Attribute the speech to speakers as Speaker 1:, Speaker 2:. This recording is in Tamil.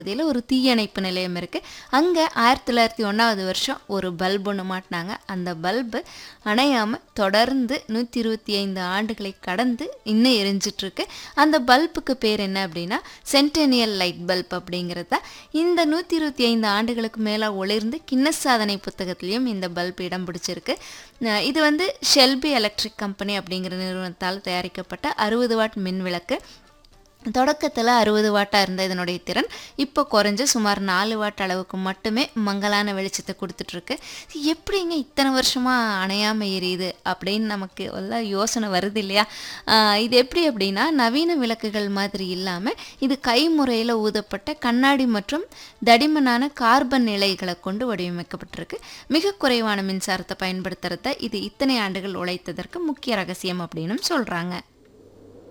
Speaker 1: பகுதியில் ஒரு தீயணைப்பு நிலையம் இருக்குது அங்கே ஆயிரத்தி தொள்ளாயிரத்தி ஒன்றாவது வருஷம் ஒரு பல்ப் ஒன்று மாட்டினாங்க அந்த பல்பு அணையாமல் தொடர்ந்து நூற்றி இருபத்தி ஐந்து ஆண்டுகளை கடந்து இன்னும் எரிஞ்சிட்ருக்கு அந்த பல்புக்கு பேர் என்ன அப்படின்னா சென்டெனியல் லைட் பல்ப் அப்படிங்கிறது தான் இந்த நூற்றி இருபத்தி ஐந்து ஆண்டுகளுக்கு மேலே ஒளிர்ந்து கின்னஸ் சாதனை புத்தகத்திலையும் இந்த பல்ப் இடம் பிடிச்சிருக்கு அஹ் இது வந்து ஷெல்பி எலக்ட்ரிக் கம்பெனி அப்படிங்கிற நிறுவனத்தால் தயாரிக்கப்பட்ட அறுபது வாட் மின் விளக்கு தொடக்கத்தில் அறுபது வாட்டாக இருந்த இதனுடைய திறன் இப்போ குறைஞ்சு சுமார் நாலு வாட் அளவுக்கு மட்டுமே மங்கலான வெளிச்சத்தை கொடுத்துட்ருக்கு எப்படிங்க இத்தனை வருஷமாக அணையாமல் எரியுது அப்படின்னு நமக்கு எல்லாம் யோசனை வருது இல்லையா ஆஹ் இது எப்படி அப்படின்னா நவீன விளக்குகள் மாதிரி இல்லாமல் இது கைமுறையில் ஊதப்பட்ட கண்ணாடி மற்றும் தடிமனான கார்பன் நிலைகளை கொண்டு வடிவமைக்கப்பட்டிருக்கு மிக குறைவான மின்சாரத்தை பயன்படுத்துறத இது இத்தனை ஆண்டுகள் உழைத்ததற்கு முக்கிய ரகசியம் அப்படின்னும் சொல்கிறாங்க